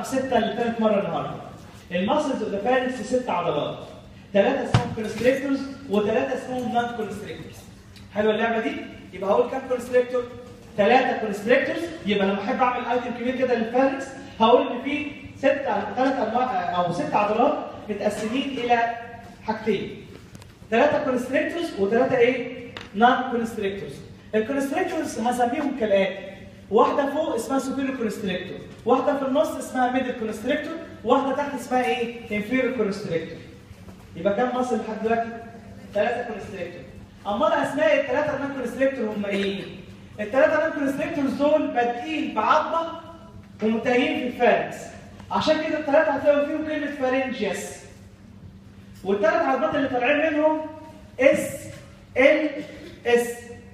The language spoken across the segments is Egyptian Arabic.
بسته لثالث مره النهارده الماسلز اوف ذا فارنكس ست عضلات ثلاثه اسمهم كونستريكتورز وثلاثه اسمهم نون كونستريكتورز حلوه اللعبه دي يبقى هقول كام كونستريكتور ثلاثه كونستريكتورز يبقى لما احب اعمل ايتم كبير كده للفارنكس هقول ان في ست ثلاث انواع او ست عضلات متقسمين الى حاجتين ثلاثه كونستريكتورز وثلاثه ايه نون كونستريكتورز الكونستريكتورز هسميهم كالاتي واحده فوق اسمها سوبيريور كونستريكتور واحده في النص اسمها ميدل كونستريكتور واحده تحت اسمها ايه انفيريور كونستريكتور يبقى كام مصل لحد دلوقتي ثلاثه كونستريكتور امال اسماء الثلاثه نون كونستريكتور هم ايه الثلاثه نون كونستريكتورز دول بادئين بعظمه ومنتهيين في الفارنكس عشان كده الثلاثه هتلاقوا فيهم كلمه فارنجيس والثلاث عضلات اللي طالعين منهم اس ال اس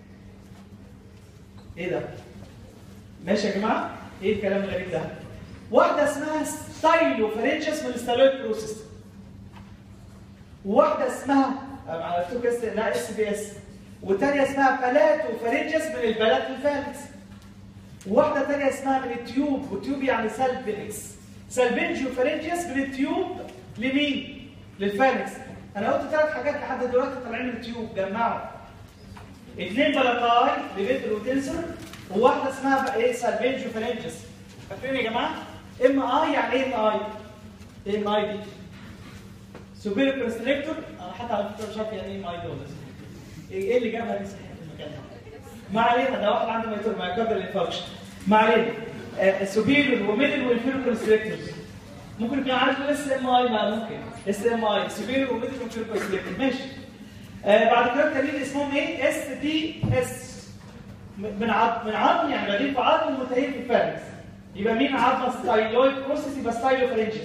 ايه ده ماشي يا جماعه ايه الكلام الغريب ده واحده اسمها ستايلو فارنجيس من الستايلويد بروسيس وواحده اسمها عرفتوا كاس لا اس بي اس والثانيه اسمها بالاتو فارنجيس من البلات الفارنكس وواحده ثانيه اسمها من التيوب والتيوب يعني سالفينكس سالفينجيو فارنجيس من التيوب لمين؟ للفارنكس انا قلت ثلاث حاجات لحد دلوقتي طالعين من التيوب جمعوا اثنين بلقاي لفيتر وتنسر وواحده اسمها بقى ايه سالفينجيو فارنجيس فاكرين يا جماعه؟ ام اي يعني ايه ام اي؟ ايه ام اي دي؟ سوبيريور كونستريكتور انا حتى على فكره مش عارف يعني ايه ام اي دول ايه اللي جابها دي صحيح في المكان ده؟ ما علينا ده واحد عنده مايتور مايكاردال انفكشن ما علينا السوبيريور وميدل والفيرو كونستريكتورز ممكن يكون عارف اس ام اي ما ممكن اس ام اي سوبيريور وميدل والفيرو كونستريكتور ماشي آه بعد كده التانيين اسمهم ايه؟ اس دي اس من عظم من عظم يعني بادئين في عظم ومنتهين في الفارنكس يبقى مين عظمه ستايلويد بروسيس يبقى ستايلو فارنجيس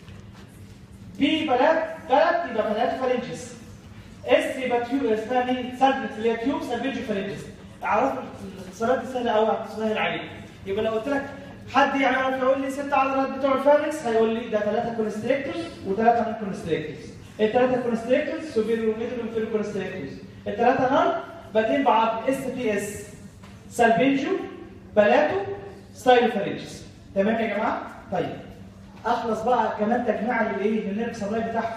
بي بلات بلات يبقى بلات فارنجيس اس يبقى تيوب اسمها مين؟ سالفنت اللي هي تيوب سالفيجو فارنجيس اعرفوا الاختصارات دي سهله قوي هتسهل عليك يبقى لو قلت لك حد يعرف يقول لي ست عضلات بتوع الفارنكس هيقول لي ده ثلاثه كونستريكتورز وثلاثه نون كونستريكتورز الثلاثه كونستريكتورز سوبيريور وميدل وانفيريور كونستريكتورز الثلاثه نون بادئين بعض اس بي اس سالفينجو بلاتو ستايلو فارنجيس تمام يا جماعه؟ طيب اخلص بقى كمان تجميع للايه؟ للنيرف سبلاي بتاعهم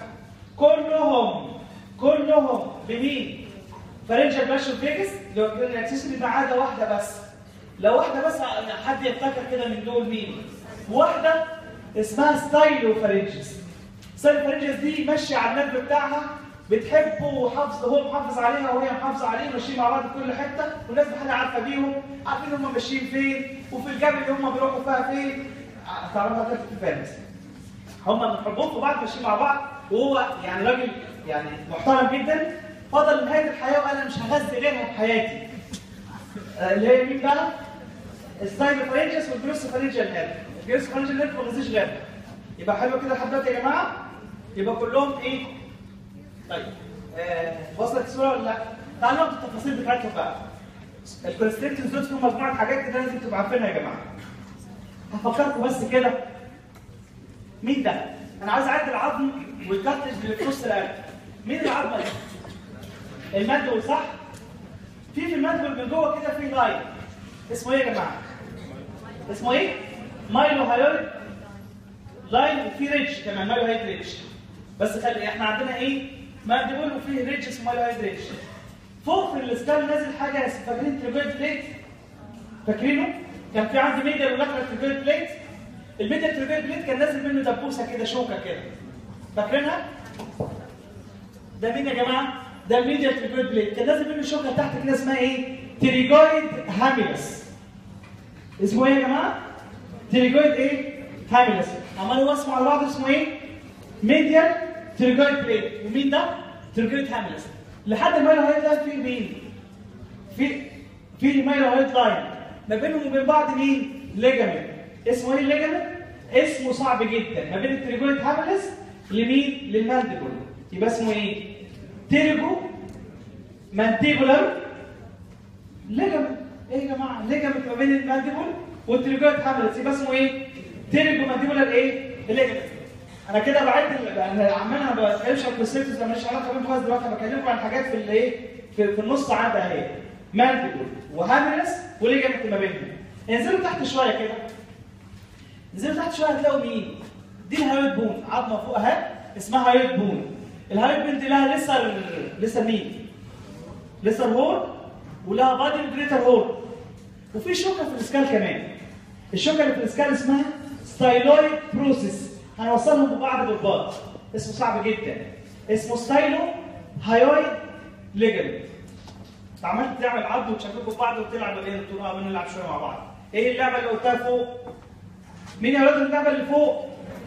كلهم كلهم بمين؟ فرنجال باشو فيجس لو كان الاكسسوري ما عدا واحده بس لو واحده بس حد يفتكر كده من دول مين؟ واحده اسمها ستايلو فارنجس ستايلو فارنجس دي ماشيه على النرف بتاعها بتحبه وحافظ هو محافظ عليها وهي محافظه عليه ماشيين مع بعض في كل حته والناس بحاجه عارفه بيهم عارفين هم ماشيين فين وفي الجبل اللي هم بيروحوا فيها فين تعرفها كده في الفارنس هم بيحبوهم في بعض ماشيين مع بعض وهو يعني راجل يعني محترم جدا فضل نهايه الحياه وقال انا مش هغذي غيرها في حياتي اللي هي مين بقى؟ ستايل فارنجس والجروس فارنجال نيرف الجروس فارنجال نيرف ما غذيش غيرها يبقى حلو كده لحد دلوقتي يا جماعه يبقى كلهم ايه؟ طيب آه وصلت الصوره ولا لا؟ تعالوا ناخد التفاصيل بتاعتهم بقى الكونستريكتورز دول فيهم مجموعه حاجات كده لازم تبقوا عارفينها يا جماعه هفكركم بس كده مين ده؟ انا عايز اعد العظم والكارتج اللي في نص القلب مين العظمه دي؟ المندول صح؟ في في المندول من جوه كده في لاين اسمه ايه يا جماعه؟ اسمه ايه؟ مايلو هايوريك لاين وفي ريدج كمان مايلو هايد ريدج بس خلي احنا عندنا ايه؟ مندول وفيه ريدج اسمه مايلو هايد ريدج فوق في الاسكال نازل حاجه فاكرين تريبيد بليت؟ فاكرينه؟ كان في عندي ميديال ولاترال تريبيد بليت الميديال تريبيد بليت كان نازل منه دبوسه كده شوكه كده فاكرينها؟ ده مين يا جماعه؟ ده الميديال تريجويد بليد كان نازل منه شوكه تحت كده اسمها ايه؟ تريجويد هاميلس اسمه ايه يا جماعه؟ تريجويد ايه؟ هاميلس عمال هو اسمه على بعض اسمه ايه؟ ميديال تريجويد بليد ومين ده؟ تريجويد هاميلس لحد المايلو هايد لاين في مين؟ في في المايلو هايد لاين ما بينهم وبين بعض مين؟ ليجامنت اسمه ايه الليجامنت؟ اسمه صعب جدا ما بين التريجويد هاميلس لمين؟ للمانديبول يبقى اسمه ايه؟ تيرجو مانتيبولار ليجامنت ايه يا جماعه ليجامنت ما بين المانديبول والتريجويد هاملت يبقى اسمه ايه تيرجو مانتيبولار ايه الليجامنت انا كده بعد انا عمال انا ما بتكلمش عن الكونسيبتس انا مش علاقه بيهم خالص دلوقتي انا بكلمكم عن حاجات في الايه في, في النص عندها اهي مانديبول وهاملس وليجامنت ما بينهم انزلوا تحت شويه كده نزلوا تحت شويه هتلاقوا مين؟ دي الهايويد بون عظمه فوق اهي اسمها هايويد بون الهايويد بون دي لها لسه لسه مين؟ لسه هورن ولها بادي وجريتر هورن وفي شوكه في الاسكال كمان الشوكه اللي في الاسكال اسمها ستايلويد بروسيس هنوصلهم ببعض بالبعض اسمه صعب جدا اسمه ستايلو هايويد ليجمنت عملت تعمل عض وتشبكوا ببعض وتلعب ايه قلت له بنلعب شويه مع بعض ايه اللعبه اللي قلتها فوق مين يا ولاد اللعبه اللي فوق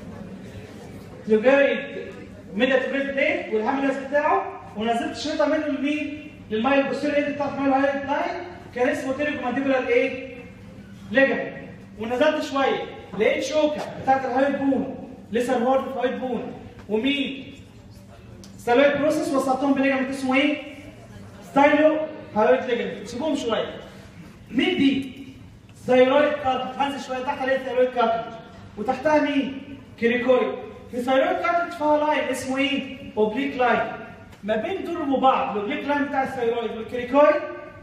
تجاري ميديا تجاري بليت والهاملس بتاعه ونزلت شريطه منه لمين للمايل البوستيريور ايد بتاعت مايل هايلايت لاين كان اسمه تيريكو مانديبولار ايه ليجمنت ونزلت شويه لقيت شوكه بتاعت الهايد بون لسه الهورد في الهايد بون ومين ستايلويد بروسيس وصلتهم بليجمنت اسمه ايه ستايلو هايد ليجمنت سيبوهم شويه مين دي ثايرويد كارتج هنزل شويه تحت الاقي ثايرويد كارتج وتحتها مين كريكويد في ثايرويد كارتج فيها لاين اسمه ايه اوبليك لاين ما بين دول وبعض الاوبليك لاين بتاع الثايرويد والكريكويد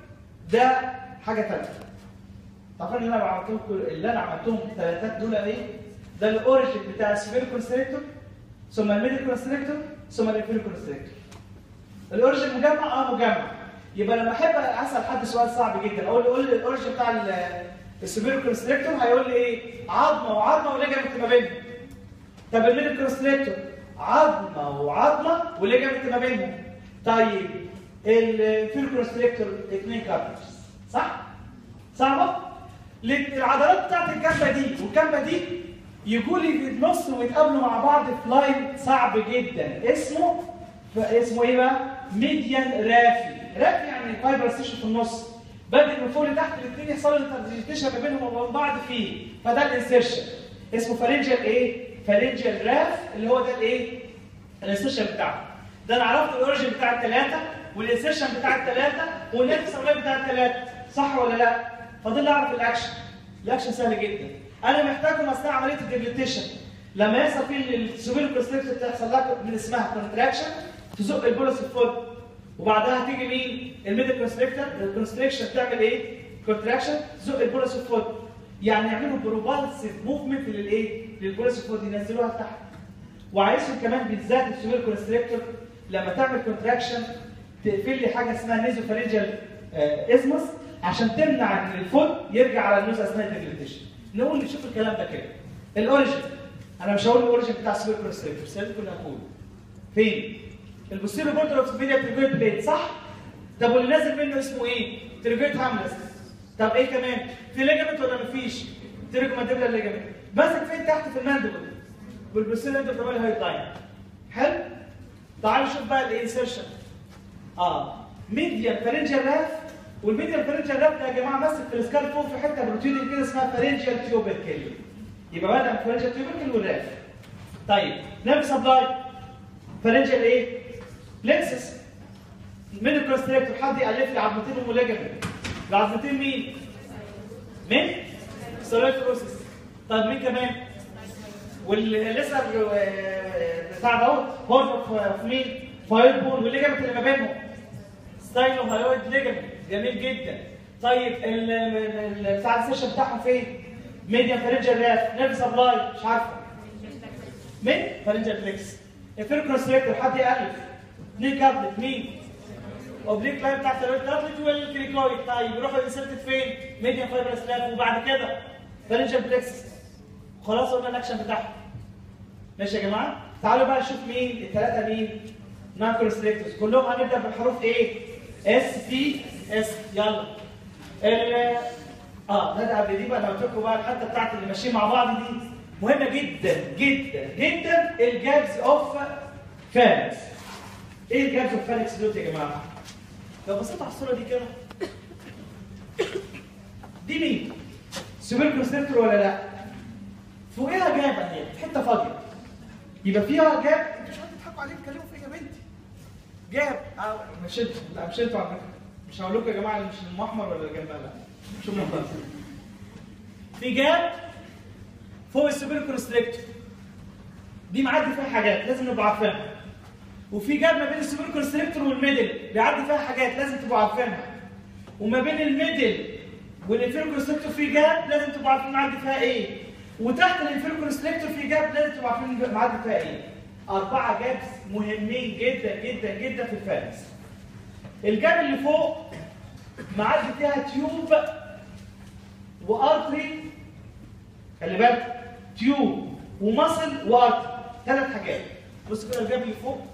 ده حاجه ثالثه طبعا اللي انا عملتهم اللي انا عملتهم الثلاثات دول ايه ده الاوريجن بتاع السبير كونستريكتور ثم الميدل كونستريكتور ثم الانفير كونستريكتور الاوريجن مجمع اه مجمع يبقى لما احب اسال حد سؤال صعب جدا اقول له قول لي الاوريجن بتاع السبير كونستريكتور هيقول لي ايه عظمه وعظمه وليجمنت ما بينهم طب الميدل كونستريكتور عظمه وعظمه وليجمنت ما بينهم طيب الانفير كونستريكتور اثنين كارترز صح صعبه العضلات بتاعت الجنبه دي والجنبه دي يجوا لي في النص ويتقابلوا مع بعض في لاين صعب جدا اسمه اسمه ايه بقى؟ ميديان رافي رافي يعني فايبر ستيشن في النص بادئ من فوق لتحت الاثنين يحصل انترجيتيشن ما بينهم وبين بعض فيه فده الانسيرشن اسمه فارنجال ايه؟ فارنجال راف اللي هو ده الايه؟ الانسيرشن بتاعه ده انا عرفت الاوريجن بتاع الثلاثه والانسيرشن بتاع الثلاثه والنفس بتاع الثلاثه صح ولا لا؟ فاضل لي اعرف الاكشن الاكشن سهل جدا انا محتاجهم اثناء عمليه الديبليتيشن لما يحصل فيه السوبر كونستريكشن تحصل لك من اسمها كونتراكشن تزق البولس الفوق وبعدها تيجي مين الميدل كونستريكتور الكونستريكشن تعمل ايه كونتراكشن تزق البولس الفوق يعني يعملوا بروبالسيف موفمنت للايه للبولس الفوق ينزلوها لتحت وعايزهم كمان بالذات السوبر كونستريكتور لما تعمل كونتراكشن تقفل لي حاجه اسمها نيزوفارينجال ازمس عشان تمنع ان الفوت يرجع على النوز اثناء الديجليتيشن نقول نشوف الكلام ده كده الاوريجن انا مش هقول الاوريجن بتاع السوبر كونستريكتور سيادتكم كنا هقول فين البوستيريور بورتال اوف ميديا تريجويد بليد صح طب واللي نازل منه اسمه ايه تريجويد هاملس طب ايه كمان في ليجمنت ولا مفيش تريجو مانديبلر ليجمنت ماسك فين تحت في الماندبل والبوستيريور انترفيرال هايت لاين حلو تعالوا نشوف بقى الانسيرشن اه ميديان فارنجال راف والميديان فارنجال راف ده يا جماعه ماسك في السكال فوق في حته بروتين كده اسمها فارنجال تيوبركل يبقى بدا من فارنجال تيوبركل والراف طيب نيرف سبلاي فارنجال ايه؟ لكسس ميدل كونستريكتور حد يالف لي عظمتين وملاجمنت العظمتين مين؟ مين؟ سيرويد طب مين كمان؟ والليسر بتاع دوت هورن في مين؟ فاير بون والليجمنت اللي ما بينهم ستايلو هايويد ليجمنت جميل جدا طيب ال ال بتاع السيشن بتاعهم فين؟ ميديان فارنجال راف نيرف سبلاي مش عارفه مين؟ فارنجال فليكس الفير كونستريكتور حد يالف اثنين كابلت مين؟ اوبليك لاين بتاع الثيرويد كابلت والكريكويد طيب يروحوا انسرتد فين؟ ميديان فايبرس لاف وبعد كده فارنجال بلكسس خلاص قلنا الاكشن بتاعهم ماشي يا جماعه؟ تعالوا بقى نشوف مين الثلاثه مين؟ نون كونستريكتورز كلهم هنبدا بالحروف ايه؟ اس تي اس يلا ال اه ندعى قبل دي بقى انا قلت لكم بقى الحته بتاعت اللي ماشيين مع بعض دي مهمه جدا جدا جدا الجابز اوف فالكس ايه الجابز اوف فالكس دول يا جماعه؟ لو بصيت على الصوره دي كده دي مين؟ سوبر كونستريكتور ولا لا؟ فوقيها جاب اهي حته فاضيه يبقى فيها جاب انتوا مش هتضحكوا عليه تتكلموا فيها يا بنتي جاب اه مش انتوا لا مش انتوا على فكره مش هقول لكم يا جماعه مش المحمر ولا الجنبها لا مش هم خالص في جاب فوق السوبر كونستريكتور دي معدي فيها حاجات لازم نبقى عارفينها وفي جاب ما بين السوبر كونستريكتور والميدل بيعدي فيها حاجات لازم تبقوا عارفينها وما بين الميدل والانفيرو كونستريكتور في جاب لازم تبقوا عارفين معدي فيها ايه وتحت الانفيرو كونستريكتور في جاب لازم تبقوا عارفين معدي فيها ايه اربعه جابس مهمين جدا جدا جدا في الفارس الجاب اللي فوق معدي فيها تيوب وارتري خلي بالك تيوب ومصل وارتري ثلاث حاجات بص كده الجاب اللي فوق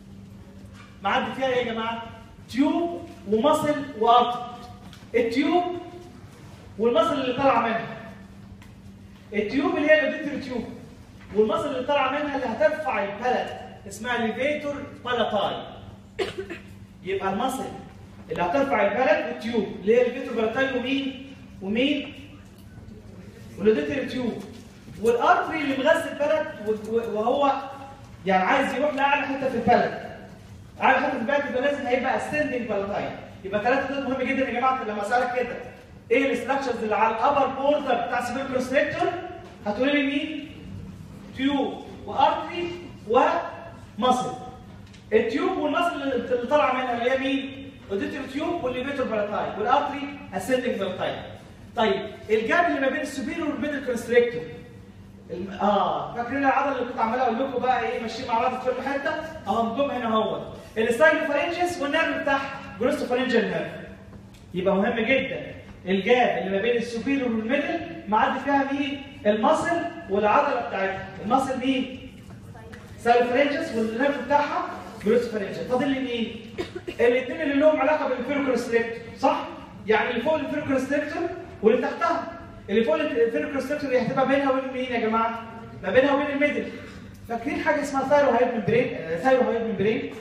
معدي فيها ايه يا جماعه تيوب ومصل وارتري التيوب والمصل اللي طالعه منها التيوب اللي هي الاوديتور تيوب والمصل اللي طالعه منها اللي هترفع البلد اسمها ليفيتور بالاتاي يبقى المصل اللي هترفع البلد التيوب اللي هي ليفيتور بالاتاي ومين ومين والاوديتور تيوب والارتري اللي مغذي البلد وهو يعني عايز يروح لاعلى حته في البلد اعلى حته في البلد يبقى لازم هيبقى اسندنج بالاتاي يبقى ثلاثه دول مهم جدا يا جماعه لما اسالك كده ايه الاستراكشرز اللي على الابر بوردر بتاع السيفير كونستريكتور هتقولي لي مين تيوب وارتري ومصل التيوب والمصل اللي طالعه منها اللي هي مين اوديتور تيوب والليفيتور بالاتاي والارتري اسندنج بالاتاي طيب الجاب اللي ما بين السوبيريور والميدل كونستريكتور اه فاكرين العضله اللي كنت عمال اقول لكم بقى ايه ماشيين مع بعض في كل حته اهو جم هنا اهو الستايلوفارنجس والنيرف بتاعها جلوستوفارنجال نيرف يبقى مهم جدا الجاب اللي ما بين السوبيريور والميدل معدي فيها مين؟ المصل والعضله بتاعتها، المصل مين؟ سايلوفرنجس والنيرف بتاعها جلوسوفرنجس، فاضل لي مين؟ الاثنين اللي لهم علاقه بالانفيروكونستريكتور، صح؟ يعني اللي فوق الانفيروكونستريكتور واللي تحتها. اللي فوق الانفيروكونستريكتور دي هتبقى بينها وبين مين يا جماعه؟ ما بينها وبين الميدل. فاكرين حاجه اسمها ثايروهايد ممبرين؟ ثايروهايد ممبرين؟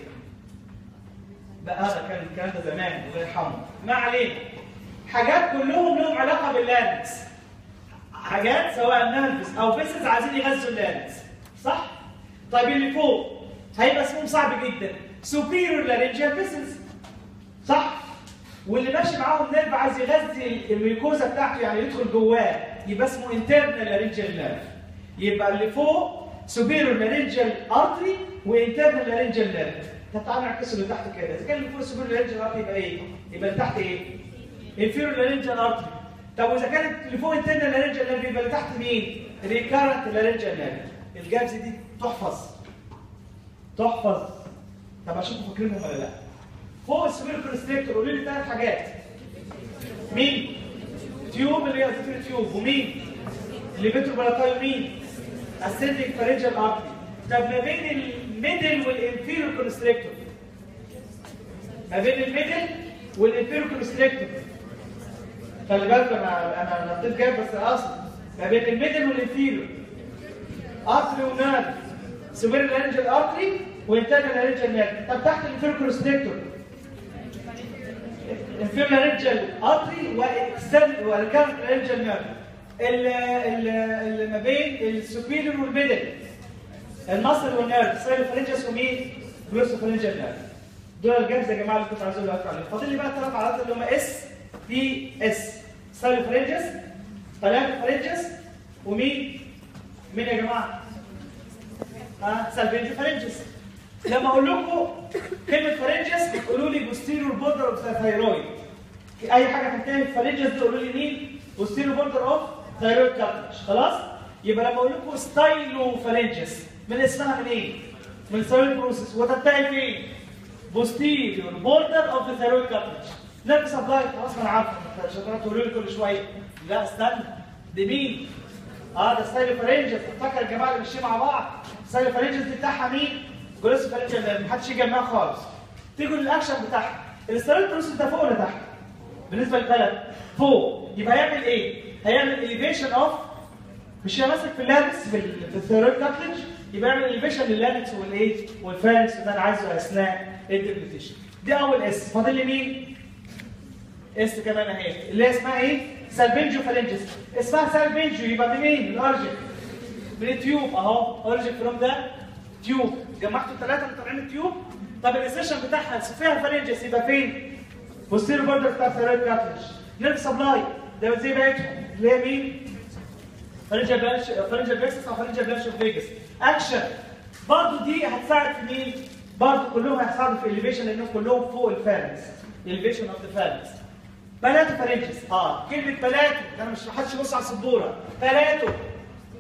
بقى هذا كان الكلام ده زمان الله يرحمه. ما علينا. حاجات كلهم لهم علاقه باللارنكس حاجات سواء نيرفز او فيسز عايزين يغذوا اللارنكس صح طيب اللي فوق هيبقى اسمهم صعب جدا سوبيريور لارنجيال فيسز صح واللي ماشي معاهم نيرف عايز يغذي الميكوزا بتاعته يعني يدخل جواه يبقى اسمه انترنال لارنجيال نيرف يبقى اللي فوق سوبيريور لارنجيال ارتري وانترنال لارنجيال نيرف طب تعالى نعكسه اللي تحت كده اذا كان اللي فوق سوبيريور لارنجيال ارتري يبقى ايه يبقى اللي تحت ايه انفيرور لارنجال ارتري طب واذا كانت اللي فوق التانية لارنجال نيرف يبقى اللي تحت مين؟ ريكارنت لارنجال نيرف الجابس دي تحفظ تحفظ طب اشوفوا فاكرينهم ولا لا؟ فوق السوبر كونستريكتور قولوا لي ثلاث حاجات مين؟ تيوب اللي هي تيتر تيوب ومين؟ اللي بيتر بلاتاي ومين؟ اسندنج فارنجال ارتري طب ما بين الميدل والانفيرور كونستريكتور ما بين الميدل والانفيرور كونستريكتور خلي بالك انا انا نطيت جايب بس اصلا ما بين الميدل والانفيرور ارتري ونيرف سوبر لارنجال ارتري وانترنال لارنجال نيرف طب تحت الانفيرور كونستريكتور انفيرور لارنجال ارتري واكسترن والكارنت لارنجال نيرف اللي ما بين السوبيريور والميدل المصل والنيرف سايلوفرنجس ومين؟ جلوسوفرنجال نيرف دول الجابز يا جماعه اللي كنت عايز اقول لكم عليهم فاضل لي بقى ثلاث عضلات اللي هم اس بي اس سايلوفرنجس فلانوفرنجس ومين؟ مين يا جماعه؟ ها سالفينجو فرنجس لما اقول لكم كلمه فرنجس هتقولوا لي بوستيريور بوردر اوف ثايرويد اي حاجه تنتهي في فرنجس دي قولوا لي مين؟ بوستيريور بوردر اوف ثايرويد كارتج خلاص؟ يبقى لما اقول لكم ستايلو فرنجس من اسمها منين؟ إيه؟ من الثايرويد بروسيس وتنتهي فين؟ بوستيريور بوردر اوف ذا ثايرويد كارتج نفس سبلاي خلاص انا عارف شطارات تقولوا لي كل شويه لا استنى دي مين؟ اه ده ستايلو فرنجس افتكر الجماعه اللي ماشيين مع بعض ستايلو فرنجس دي بتاعها مين؟ جلوس فرنجس اللي محدش يجي جنبها خالص تيجوا للاكشن بتاعها الستايلو بروسيس ده فوق ولا تحت؟ بالنسبه للبلد فوق يبقى هيعمل ايه؟ هيعمل اليفيشن اوف مش هي ماسك في اللاركس في الثيرويد كارتلج يبقى يعمل اليفيشن لللاركس والايه؟ والفاركس وده انا عايزه اثناء الديبليتيشن دي اول اس فاضل لي مين؟ اس كمان اهي اللي هي اسمها ايه؟ سالفينجو فالنجس اسمها سالفينجو يبقى منين؟ من الارجل من التيوب اهو اورجن فروم ده تيوب جمعتوا الثلاثه اللي طالعين التيوب طب الاسيشن بتاعها فيها فالنجس يبقى فين؟ بوستيرو بوردر بتاع الثيرويد كارتلج نيرف سبلاي ده زي بقيتهم اللي هي مين؟ فرنجال بلاش فرنجال فيكسس او فرنجال بلاش اوف فيجاس اكشن برضه دي هتساعد في مين؟ برضه كلهم هيساعدوا في الاليفيشن لانهم كلهم فوق الفارنس الاليفيشن اوف ذا فارنس بلاتو فارنجس اه كلمه بلاتو انا مش محدش يبص على السبوره بلاتو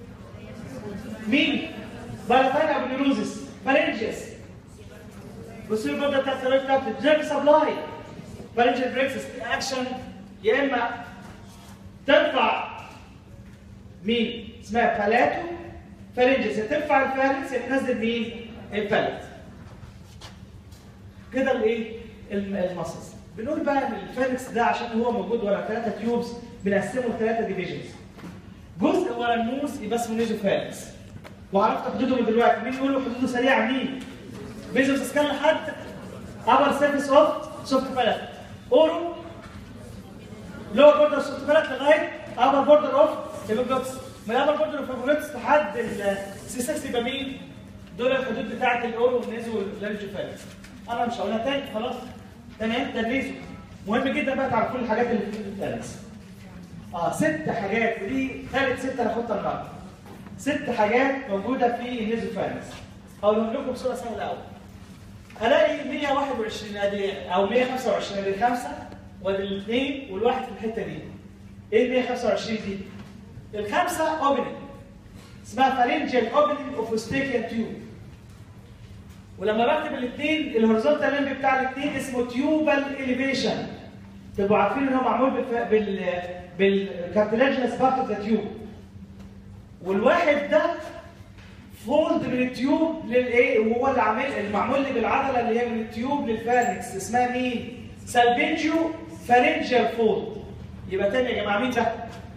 مين؟ بالاتاين ابنيروزس فارنجيس بصير البودة بتاعت الثيرويد بتاعت الجيرك سبلاي فارنجيال بريكسس اكشن يا اما ترفع مين؟ اسمها بالاتو فارنجيس يا ترفع الفارنكس يا تنزل مين؟ البالات كده الايه؟ المصص بنقول بقى ان الفارنكس ده عشان هو موجود ورا ثلاثه تيوبس بنقسمه لثلاثه ديفيجنز جزء ورا النوز يبقى اسمه نيزو فارنكس وعرفت حدوده من دلوقتي مين يقول له حدوده سريعه مين؟ بيزوس سكان لحد ابر سيرفيس اوف سوفت بالات اورو لور بوردر سوفت بالات لغايه ابر بوردر اوف ايبوجلوتس من ابر بوردر اوف ايبوجلوتس لحد السي 6 يبقى مين؟ دول الحدود بتاعت الاورو والنيزو واللارجوفارنكس انا مش هقولها تاني خلاص تمام ده النيزو مهم جدا بقى تعرفوا الحاجات اللي في الفارنكس اه ست حاجات ودي ثالث ست هناخدها النهارده ست حاجات موجوده في النيزو فارنكس هقولهم لكم بصوره سهله قوي هلاقي 121 ادي او 125 ادي الخمسه وادي الاثنين والواحد في الحته دي ايه ال 125 دي؟ الخمسه اوبننج اسمها فارنجيال اوبننج اوف ستيكيان تيوب ولما بكتب الاثنين الهوريزونتال لمب بتاع الاثنين اسمه تيوبال اليفيشن تبقوا عارفين ان هو معمول بالف... بال بالكارتلاجينس بارت اوف ذا تيوب والواحد ده فولد من التيوب للايه وهو اللي عامل المعمول لي بالعضله اللي هي من التيوب للفارنكس اسمها مين؟ سالبنجيو فارنجيال فولد يبقى تاني يا جماعه مين ده؟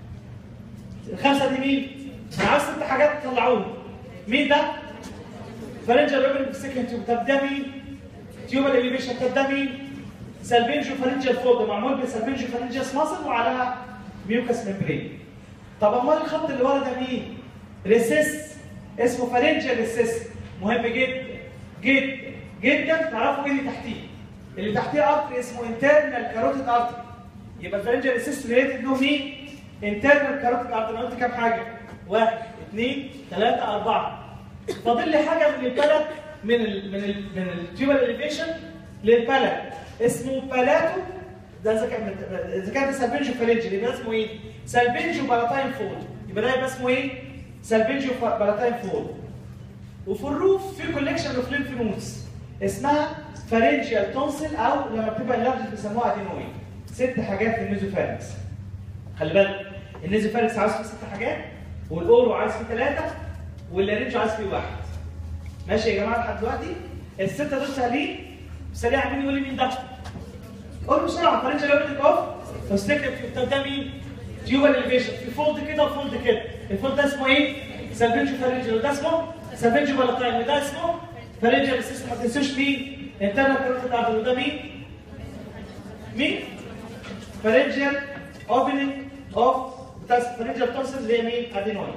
الخمسه دي مين؟ انا عاوز ست حاجات تطلعوهم مين ده؟ فارنجيال اوبننج في السكند تيوب طب ده مين؟ تيوبال اليفيشن طب ده مين؟ سالبنجيو فارنجيال فولد معمول بسالبنجيو فارنجيال ماسل وعلى ميوكس ممبرين طب امال الخط اللي ورا ده مين؟ ريسيس اسمه فارنجيال ريسيس مهم جدا جدا جدا تعرفوا ايه اللي تحتيه اللي تحتيه ارتري اسمه انترنال كاروتيد ارتري يبقى الفارنجيال ريسيس ريليتد له مين؟ انترنال كاروتيد ارتري انا قلت كام حاجه؟ واحد اثنين ثلاثه اربعه فاضل لي حاجه من البلد من ال من ال من التيوبال اليفيشن للبلد اسمه بالاتو ده اذا كان اذا كان سالبنجو فالنجي يبقى اسمه ايه؟ سالبنجو بالاتاين فول يبقى ده يبقى اسمه ايه؟ سالبنجو بالاتاين فول وفي الروف في كوليكشن اوف ليمف نودز اسمها فارنجيال تونسل او لما بتبقى اللارج بيسموها ادينويد ست حاجات في النيزوفارنكس خلي بالك النيزوفارنكس عاوز فيه ست حاجات والاورو عايز فيه ثلاثه واللارنج عايز فيه واحد ماشي يا جماعه لحد دلوقتي السته دول سهلين سريع مين يقول لي مين ده؟ قول بسرعه فارنجيال اوبننج اوف فاستكتب طب ده مين؟ تيوبال اليفيشن في فولد كده وفولد كده الفولد ده اسمه ايه؟ سالفنجو فارنجيال وده اسمه سالفنجو بالاتاين وده اسمه فارنجيال سيستم ما تنسوش مين؟ انترنال كاروتيد ارتري وده مين؟ مين؟ فارنجيال اوبننج اوف بتاع فارنجيال تونسل اللي هي مين؟ ادينويد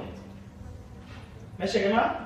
ماشي يا جماعه؟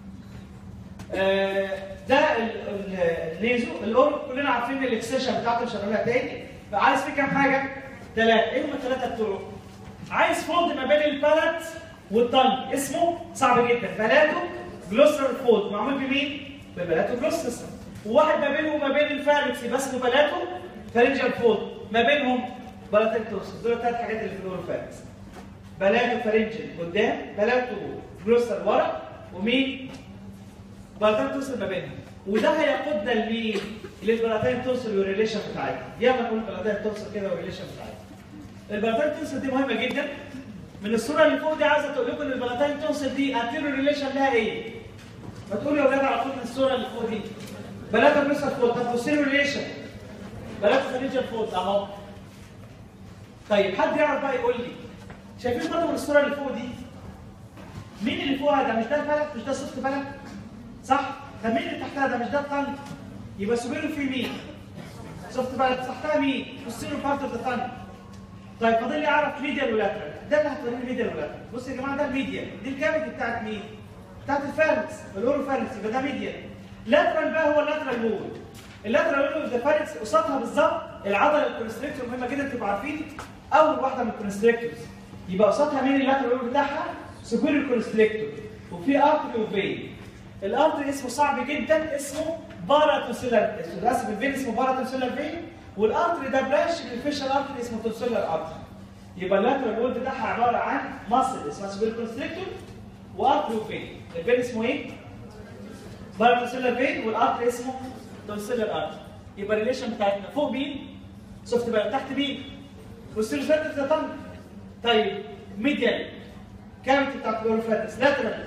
آه ده النيزو الاورو كلنا عارفين الاكسشن بتاعته مش هنقولها تاني فعايز فيه كام حاجه؟ ثلاثه ايه هم الثلاثه بتوعه؟ عايز فولد ما بين البالت والطنج اسمه صعب جدا بلاتو جلوسر فولد معمول بمين؟ ببلاتو جلوسر وواحد ما بينه وما بين الفارنكس يبقى اسمه بلاتو فارنجال فولد ما بينهم بلاتكتوس دول الثلاث حاجات اللي في الاوروفارنكس بلاتو فارنجال قدام بلاتو جلوسر ورا ومين؟ بلاتين توصل ما بينهم وده هيقودنا لمين؟ للبلاتين توصل والريليشن بتاعتها ياما نقول البلاتين توصل كده والريليشن بتاعتها البلاتين توصل دي مهمه جدا من الصوره اللي فوق دي عايزه تقول لكم ان البلاتين توصل دي انتيرو ريليشن لها ايه؟ ما تقولوا يا اولاد على طول من الصوره اللي فوق دي بلاتين توصل فوق طب بوستيرو ريليشن بلاتين فريجن فوق اهو طيب حد يعرف بقى يقول لي شايفين برضه من الصوره اللي فوق دي مين اللي فوقها ده مش ده الفلك مش ده سوفت فلك صح؟ طب مين اللي تحتها ده مش ده الطنج؟ يبقى سوبيرو في مين؟ سوفت فلك تحتها مين؟ بوستيرو بارت اوف ذا طنج طيب فاضل لي اعرف ميديال ولاترال ده اللي هتوريني ميديال ولاترال بص يا جماعه ده الميديال دي الكافيتي بتاعت مين؟ بتاعت الفارنكس الاورو فارنكس يبقى ده ميديال لاترال بقى هو اللاترال وول اللاترال وول اوف ذا فارنكس قصادها بالظبط العضله الكونستريكتور مهمه جدا تبقوا عارفين اول واحده من الكونستريكتورز يبقى قصادها مين اللاترال وول بتاعها؟ سوبيريور كونستريكتور وفي ارتري وفين الارتري اسمه صعب جدا اسمه باراتوسيلر اسف الفين اسمه باراتوسيلر فين والارتري ده برانش من الفيشال ارتري اسمه توسيلر ارتري يبقى اللاترال وول بتاعها عباره عن ماسل اسمها سوبيريور كونستريكتور وارتري وفين الفين اسمه ايه؟ بارتوسيلر فين والارتري اسمه تونسيلر ارتري يبقى الريليشن بتاعتنا فوق مين؟ سوفت بقى تحت مين؟ والسيروفاتس ده طن طيب ميديال كامت بتاعت الأوروفاتس لاترال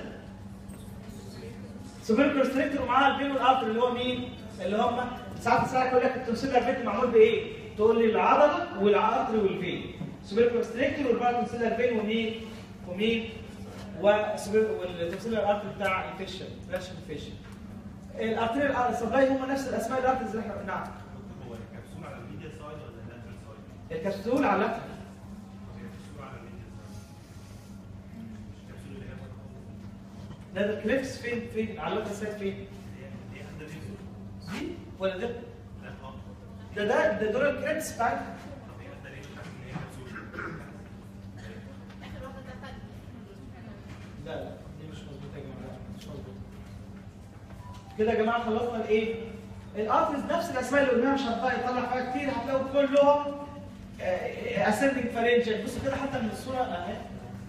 سوبر كونستريكتور ومعاها البين والارتر اللي هو مين؟ اللي هم ساعات ساعات يقول لك التونسيلر فين معمول بايه؟ تقول لي العضله والارتر والفين سوبر كونستريكتور والبارتونسيلر فين ومين؟ ومين؟ والتونسيلر ارتر بتاع الفيشن راشن فيشن الارتريال سبلاي هم نفس الاسماء الارترز اللي احنا نعم هو الكبسول على الميديا سايد ولا اللاترال سايد؟ الكبسول على اللاترال الكبسول على الميديا سايد مش الكبسول اللي هي بره ده الكليفس فين فين على اللاترال سايد فين؟ دي حد دي دي ولا ده؟ لا اه ده ده ده دول الكريبس بتاعتنا طب هي حد ليه مش عارف ان هي كبسول لا لا دي مش مظبوطه يا جماعه لا، مش مظبوطه كده يا جماعه خلصنا الايه؟ الارتز نفس الاسماء اللي قلناها مش هنطلع يطلع فيها كتير هتلاقوا كلهم اسندنج فارنجل بصوا كده حتى من الصوره اهي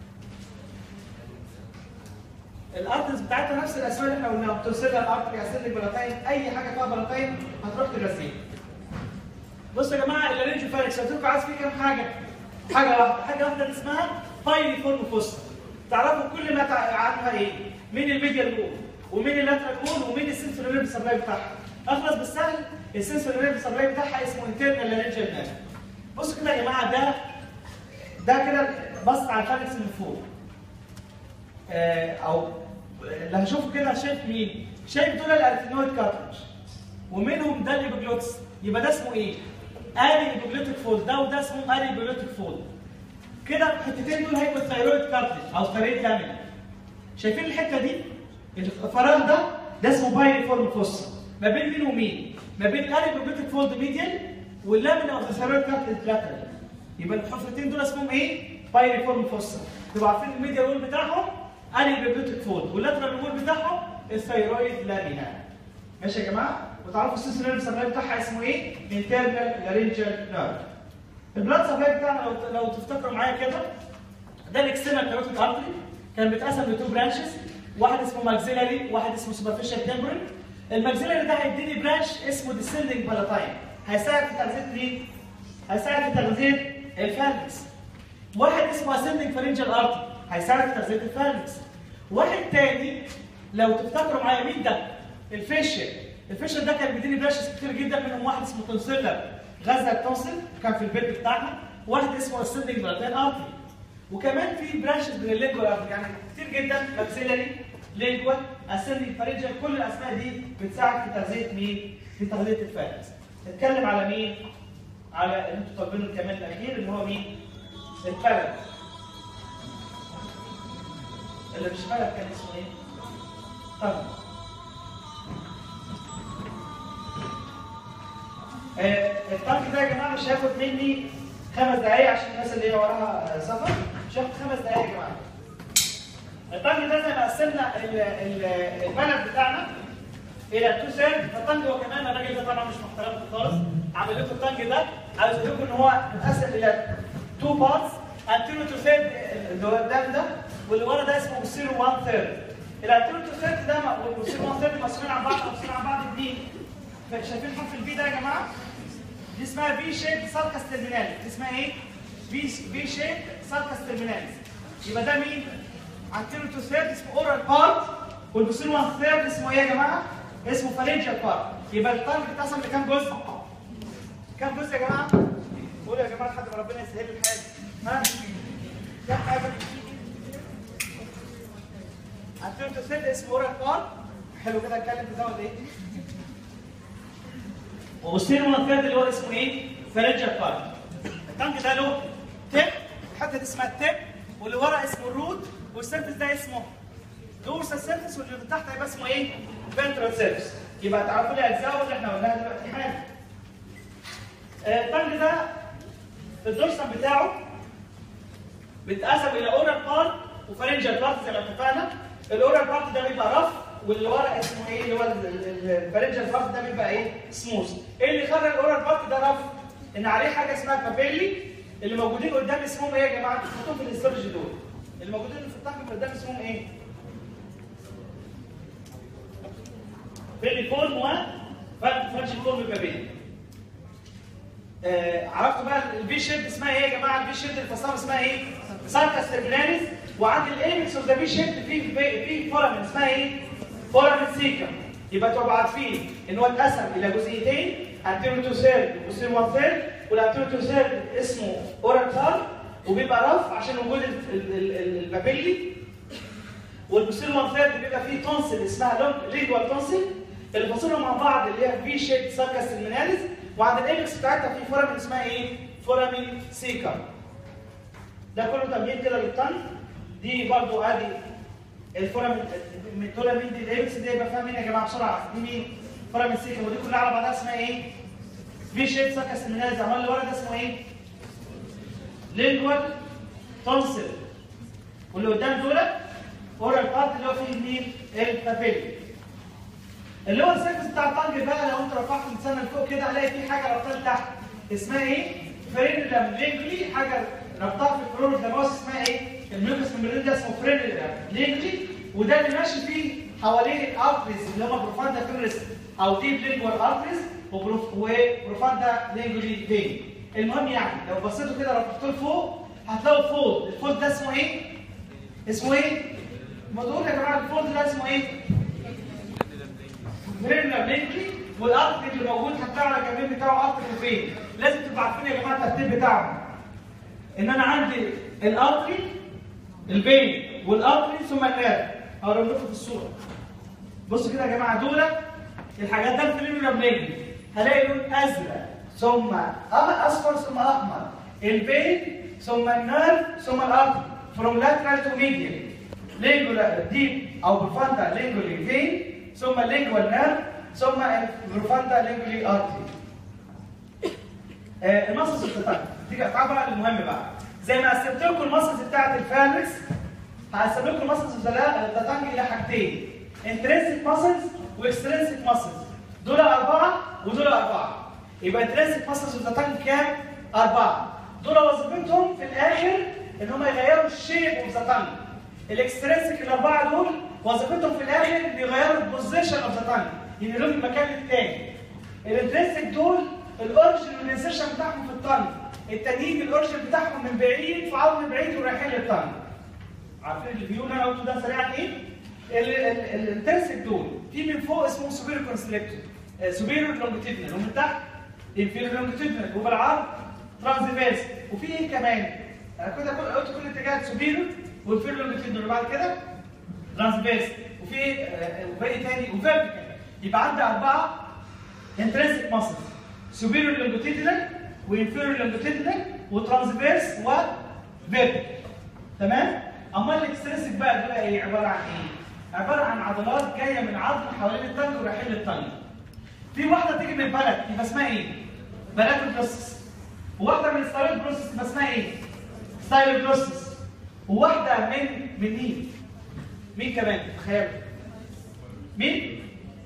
الارتز بتاعتها نفس الاسماء اللي احنا قلناها توصلها ارتري اسندنج بلاتين اي حاجه فيها بلاتين هتروح ترسيها بصوا يا جماعه اللارنج فارنكس قلت لكم عايز فيه كام حاجه؟ حاجه واحده حاجه واحده اللي اسمها باينيفورم فوسا تعرفوا كل ما تع- عنها ايه؟ مين الميديال وول ومين اللاترال وول ومين السنسور نيرف سبلاي بتاعها اخلص بالسهل السنسور نيرف سبلاي بتاعها اسمه انترنال لارنجال نيرف بصوا كده يا جماعه ده ده كده بص على الفارنكس من فوق آه، او اللي هشوفه كده شايف مين؟ شايف دول الارتينويد كارترج ومنهم ده الابيجلوتس يبقى ده اسمه ايه؟ اري ابيجلوتيك فولد ده وده اسمه اري ابيجلوتيك فولد كده الحتتين دول هيبقوا الثايرويد كارترج او ثايرويد لامين شايفين الحته دي؟ الفراغ ده ده اسمه بايريفورم فوسا ما بين مين ومين؟ ما بين الاري ابيجلوتيك فولد ميديال واللامين اوف ذا ثايرويد كارترج لاترال يبقى الحفرتين دول اسمهم ايه؟ بايريفورم فوسا تبقوا عارفين الميديا وول بتاعهم اري ابيجلوتيك فولد واللاترال وول بتاعهم الثايرويد لامينا ماشي يا جماعه وتعرفوا السيستم نيرف سبلاي بتاعها اسمه ايه؟ انترنال لارنجال نيرف البلاد سبلاي بتاعنا لو لو تفتكروا معايا كده ده الاكسترنال كاروتيد ارتري كان بيتقسم لتو برانشز واحد اسمه ماكسيلاري واحد اسمه سوبرفيشال تمبرال الماكسيلاري ده هيديني برانش اسمه ديسندنج بالاتاين هيساعد في تغذيه مين؟ هيساعد في تغذيه الفالكس واحد اسمه اسندنج فارنجال ارتري هيساعد في تغذيه الفالكس واحد تاني لو تفتكروا معايا مين ده؟ الفيشل الفيشل ده كان بيديني برانشز كتير جدا منهم واحد اسمه تونسيلر غزه التونسل كان في البيت بتاعنا واحد اسمه اسندنج بالاتاين ارتري وكمان في برانشز من اللينجوال ارتري يعني كتير جدا ماكسيلاري لينجوال اسندنج فارنجال كل الاسماء دي بتساعد في تغذيه مين؟ في تغذيه الفالكس نتكلم على مين؟ على اللي انتوا طالبينه كمان الاخير اللي هو مين؟ الفلك اللي مش فلك كان اسمه ايه؟ طب آه، التانك ده يا جماعه مش هياخد مني خمس دقايق عشان الناس اللي هي وراها آه، سفر مش هياخد خمس دقايق يا جماعه التانك ده زي ما قسمنا ال- ال- البلد بتاعنا الى تو سيرد فالتانج هو كمان الراجل ده طبعا مش محترم خالص عامل لكم التانج ده عايز اقول لكم ان هو متقسم الى تو بارتس انتيرو تو سيرد اللي هو قدام ده واللي ورا ده اسمه بوستيرو 1 ثيرد الانتيرو تو سيرد ده والبوستيرو 1 ثيرد مسؤولين عن بعض مسؤولين عن بعض اتنين شايفين حرف البي ده يا جماعه؟ دي اسمها في شيب سالكاس ترميناليس دي اسمها ايه؟ في في شيب سالكاس ترميناليس يبقى ده مين؟ انتيرو تو ثيرد اسمه اورال بارت والبوستيرو 1 ثيرد اسمه ايه يا جماعه؟ اسمه فالنجيال بارت يبقى الطنج بيتقسم لكام جزء؟ كام جزء يا جماعه؟ قولوا يا جماعه لحد ما ربنا يسهل لي الحال ها؟ كام حاجه؟ انتيرو تو ثيرد اسمه اورال بارت حلو كده اتكلم في ده ولا ايه؟ وبصين المنطقه اللي هو اسمه ايه؟ فرنجال بارت. التانك ده له تيب الحته دي اسمها التيب واللي ورا اسمه الروت والسيرفس ده اسمه دورسال سيرفس واللي من تحت هيبقى اسمه ايه؟ فنترال سيرفس. يبقى تعرفوا لي اجزاء اللي احنا قلناها دلوقتي حالا. آه، التانك ده الدورسال بتاعه بيتقسم الى اورال بارت وفرنجال بارت زي ما اتفقنا. الاورال بارت ده بيبقى رف واللي ورا اسمه ايه اللي هو الفرنجال بارت ده بيبقى ايه سموث ايه اللي خلى الاورال بارت ده رف ان عليه حاجه اسمها البابيلي اللي موجودين قدام اسمهم ايه يا جماعه تحطوهم في الاستورج دول اللي موجودين في الطاقم اللي قدام اسمهم ايه فيليفورم و فرانشيفورم بابيلي آه عرفتوا بقى الفي شيب اسمها ايه يا جماعه الفي شيب الفصام اسمها ايه ساركاس تربلانيس وعند الايبكس اوف ذا في شيب في في في فورامين اسمها ايه فورامين سيكا يبقى تبقوا عارفين ان هو اتقسم الى جزئيتين انتيريور تو سيرد وبوستيريور وان ثيرد والانتيريور تو سيرد اسمه اورال كار وبيبقى رف عشان وجود ال- ال- ال- البابيلي والبوستيريور وان ثيرد بيبقى فيه تونسل اسمها لينجوال تونسل اللي فاصلهم مع بعض اللي هي في شيب ساركاس المناليز وعند الايبكس بتاعتها في فورامين اسمها ايه؟ فورامين سيكا ده كله تمهيد كده للطن دي برضو ادي الفورامين الفورامين دي الايبكس دي يبقى فاهم مين يا جماعه بسرعه دي مين؟ فورامين سيكا ودي كلها على بعضها اسمها ايه؟ في شيب ساركاس المناليز امال اللي ورا ده اسمه ايه؟ لينجوال تونسل واللي قدام دول اورال بارت اللي هو فيه مين؟ البابيلي اللي هو السيرفس بتاع الطنج بقى لو انت رفعت لسانك لفوق كده هلاقي فيه حاجه ربطها تحت اسمها ايه؟ فرينولم لينجلي حاجه ربطها في الكرون ده باص اسمها ايه؟ الميوكس ممبرين ده اسمه فرينولم لينجلي وده اللي ماشي فيه حوالين الارتريز اللي هم بروفاندا فيرس او ديب لينجوال ارتريز وبروفاندا لينجولي فين المهم يعني لو بصيتوا كده رفعتوا لفوق هتلاقوا فولد الفولد ده اسمه ايه؟ اسمه ايه؟ ما تقول يا جماعه الفولد ده اسمه ايه؟ فرينر لينكلي والارتري اللي موجود هتلاقوا على الجنبين بتاعه ارتري فين لازم تبقوا عارفين يا جماعه الترتيب بتاعهم ان انا عندي الارتري البين والارتري ثم النيرف هوريهم لكم في الصوره بصوا كده يا جماعه دول الحاجات ده الفرينر لينكلي هلاقي لون ازرق ثم اصفر ثم احمر البين ثم النيرف ثم الارتري from lateral to medial lingular deep او profonda lingually vein ثم lingual nerve ثم profonda lingually artery آه المصص بتاعتك تيجي تعال بقى للمهم بقى زي ما قسمت لكم المصص بتاعت الفالكس هقسم لكم المصص بتاعتك الى حاجتين intrinsic muscles واكسترنسيك muscles دول اربعه ودول اربعه يبقى intrinsic muscles بتاعتك كام؟ اربعه دول وظيفتهم في الاخر ان هم يغيروا الشيب اوف ذا تانج الاكسترنسيك الاربعه دول وظيفتهم في الاخر ان يغيروا البوزيشن اوف ذا تانج ينقلوه من مكان للتاني الانترنسيك دول الاورجن والانسيرشن بتاعهم في التانج التانيين الاورجن بتاعهم من بعيد فعاوا من بعيد ورايحين للتانج عارفين الفيو اللي انا قلته ده سريعا ايه؟ الانترنسيك دول في من فوق اسمه سوبيريور كونستريكتور سوبيريور لونجيتيدنال ومن تحت انفيريور لونجيتيدنال وبالعرض ترانزفيرس وفي ايه كمان؟ انا كده قلت كل اتجاهات سوبيريور وانفيريور لونجيتيدنال وبعد كده ترانسفيرس وفي آه، وباقي تاني وفيرتيكال يبقى عندي اربعه انترنسيك ماسلز سوبيريور لونجيتيدنال وانفيريور لونجيتيدنال وترانسفيرس وفيرتيكال تمام؟ امال الاكسترنسيك بقى دول ايه عباره عن ايه؟ عباره عن عضلات جايه من عظم حوالين التانج ورايحين للتانج في واحده تيجي من البلد يبقى اسمها ايه؟ بلد بروسس وواحده من ستايل بروسس يبقى اسمها ايه؟ ستايل بروسس وواحده من من مين؟ مين كمان؟ تخيلوا مين؟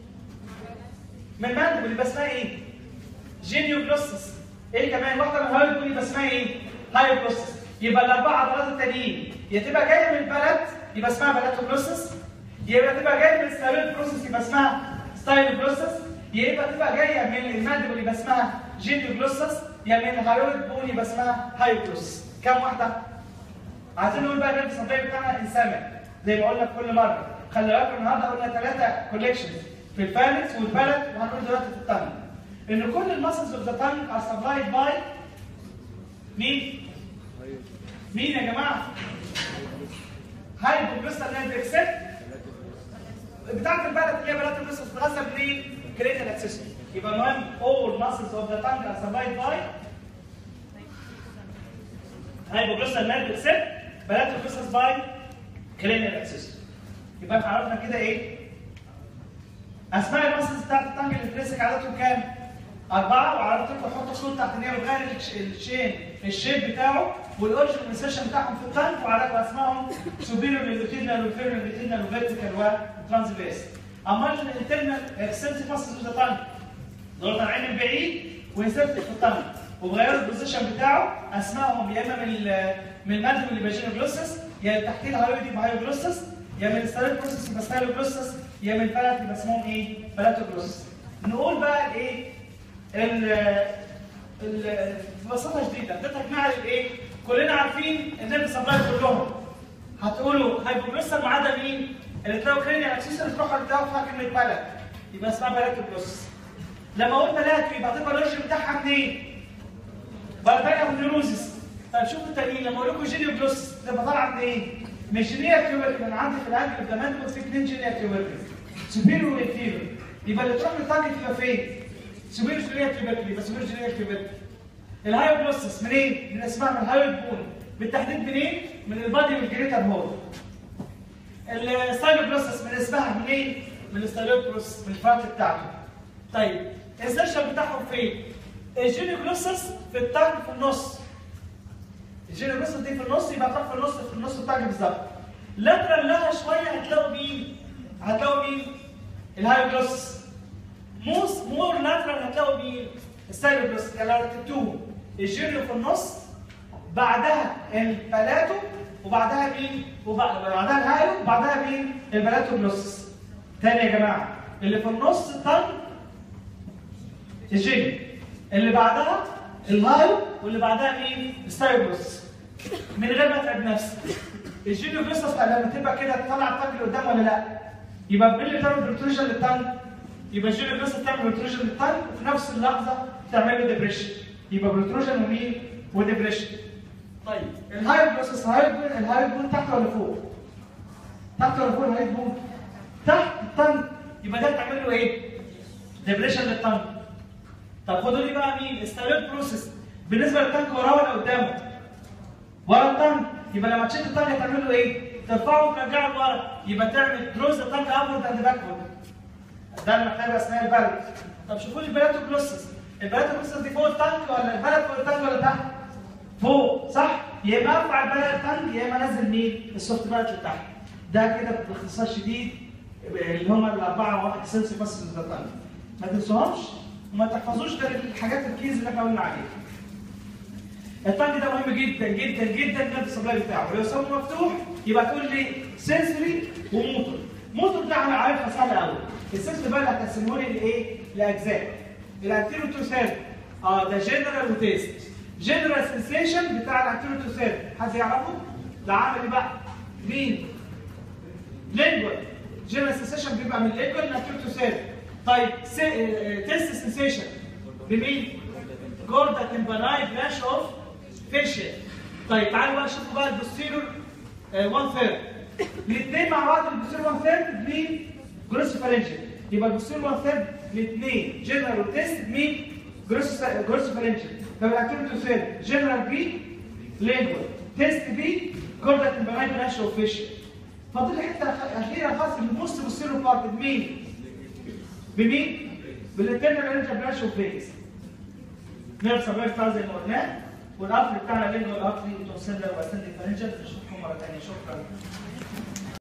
من ماندبل يبقى اسمها ايه؟ جينيو بروسس ايه كمان؟ واحده من هايبول يبقى اسمها ايه؟ هايو بروسس يبقى الاربع عضلات التانيين يا تبقى جايه من البلد يبقى اسمها بلاتو بروسس يبقى تبقى جايه من ستايل بروسس يبقى اسمها ستايل بروسس يا اما تبقى جايه من الماندبل يبقى اسمها جينيو بروسس يا من الهايويد بون يبقى اسمها هايو بروسس كام واحده؟ عايزين نقول بقى النيرف سبلاي بتاعنا انسامه زي ما قلنا في كل مره خلي بالكم النهارده قلنا ثلاثه كوليكشنز في الفالكس والبلد وهنقول دلوقتي في التانج ان كل المسلز اوف ذا تانج ار سبلايد باي مين؟ مين يا جماعه؟ هايبوجلوستال نيرف اكسبت بتاعت البلد اللي هي بلد الجلوستال بتتغذى منين؟ كرينيال اكسسوري يبقى المهم all muscles of the tongue are supplied by هايبوجلوستال نيرف اكسبت بلد الجلوستال باي كرينيال اكسسوري يبقى احنا عرفنا كده ايه؟ اسماء المسلز بتاعت التانج اللي بتمسك عددهم كام؟ أربعة وعرفت لكم احط خطوط تحت ان هي بتغير الش- الشين الشيب بتاعه والاورجن والسيشن بتاعهم في التانك وعرفت اسمائهم سوبيريور ليتيدنال وفيريور ليتيدنال وفيرتيكال وترانسفيرس. اما الانترنال اكسنتريك ماسلز اوف ذا تانك دول طالعين من بعيد وانسرت في التانك وبغيروا البوزيشن بتاعه اسمائهم يا اما من ال- من المادم اللي باجينو جلوسس يا اللي تحتيه الهايويد يبقى هايو جلوسس يا من الستايل بروسس يبقى ستايل بروسس يا من البلات يبقى اسمهم ايه؟ بلاتو بروسس نقول بقى الايه؟ ال ال ببساطه شديده ده تجميع الايه؟ كلنا عارفين النيرف سبلاي كلهم هتقولوا هايبوبروسر ما عدا مين؟ اللي تلاقوا كرينيال اكسسوار تروحوا تلاقوا فيها كلمه بلد يبقى اسمها بلاتو بروسس لما قلت بلاتو يبقى هتبقى الرش بتاعها منين؟ بلاتايا ونيروزس طيب شوفوا التانيين لما اقول لكم جينيو جلوس تبقى طالعه منين؟ من جينيا تيوبركل انا عندي في الانجل اوف ذا مانتل في اثنين جينيا تيوبركل سوبيريور وانفيريور يبقى اللي تروح للتارجت يبقى فين؟ سوبيريور جينيا تيوبركل يبقى سوبيريور جينيا تيوبركل الهايو جلوسس منين؟ من اسمها من الهايو بون بالتحديد منين؟ من البادي والجريتر هول الستايلو جلوسس من اسمها منين؟ من الستايلو جلوسس من الفرق بتاعته طيب الانسرشن بتاعهم فين؟ الجينيو جلوسس في التانك في النص الجينيو جلوسس دي في النص يبقى تروح في النص في النص بتاعك بالظبط لاترال لها شويه هتلاقوا مين؟ هتلاقوا مين؟ الهايو جلوسس موس مور لاترال هتلاقوا مين؟ الستايلو جلوسس يعني تو الجينيو في النص بعدها البلاتو وبعدها مين؟ وبعدها الهايو وبعدها مين؟ البلاتو جلوسس تاني يا جماعه اللي في النص التانك الجينيو اللي بعدها الهايو واللي بعدها مين؟ الستايلوس من غير ما اتعب نفسي الجينيو جلوسس لما تبقى كده تطلع التانك لقدام ولا لا؟ يبقى مين اللي بتعمل بروتروجن للتانك؟ يبقى الجينيو جلوسس تعمل بروتروجن للتانك وفي نفس اللحظه تعمل له ديبريشن يبقى بروتروجن ومين؟ وديبريشن طيب الهايو جلوسس الهايو بون الهايو بون تحت ولا فوق؟ تحت ولا فوق الهايو بون؟ تحت التانك يبقى ده تعمل له ايه؟ ديبريشن للتانك طب خدوا لي بقى مين؟ ستايلوت بروسيس بالنسبه للتانك وراه ولا قدامه؟ ورا التانك يبقى لما تشد التانك هتعمل له ايه؟ ترفعه وترجعه لورا يبقى تعمل دروز التانك ابورد اند باكورد ده اللي محتاجه اثناء البلد طب شوفوا لي البلاتو بروسيس البلاتو بروسيس دي فوق التانك ولا البلد فوق التانك ولا تحت؟ فوق صح؟ يا اما ارفع البلد التانك يا اما انزل مين؟ السوفت بلد لتحت ده كده باختصار شديد اللي هم الاربعه واحد سنس بس للتانك ما تنسوهمش وما تحفظوش غير الحاجات الكيز اللي احنا قلنا عليها. التانك ده مهم جدا جدا جدا ده السبلاي بتاعه، لو سمه مفتوح يبقى تقول لي سنسوري وموتور. موتور ده انا عارفها سهله قوي. السنسوري بقى اللي هتقسمه لي لايه؟ لاجزاء. الانتيرو تو سيرف اه ده جنرال وتيست. جنرال سنسيشن بتاع الانتيرو تو سيرف، حد يعرفه؟ ده عامل ايه بقى؟ مين؟ لينجوال. جنرال سنسيشن بيبقى من اللينجوال للانتيرو تو سيرف. طيب تيست سنسيشن بمين؟ جوردا تمباناي بلاش اوف فيشل طيب تعالوا بقى شوفوا بقى البوستيرور 1 ثيرد الاثنين مع بعض البوستيرور 1 ثيرد مين؟ جروس فالنجل يبقى البوستيرور 1 ثيرد الاثنين جنرال تيست مين؟ جروس جروس فالنجل طب الاكتيفيتي ثيرد جنرال بي لينجوال تيست بي جوردا تمباناي بلاش اوف فيشل فاضل لي حته اخيره خالص الموست بوستيرور بارت بمين؟ بمين؟ بالانترنال انرجي برانش اوف فيز نيرف سبلاي بتاع زي ما قلنا والقفل بتاعنا لينجو القفل توصل له واسند فرنجل نشوفكم مره ثانيه شكرا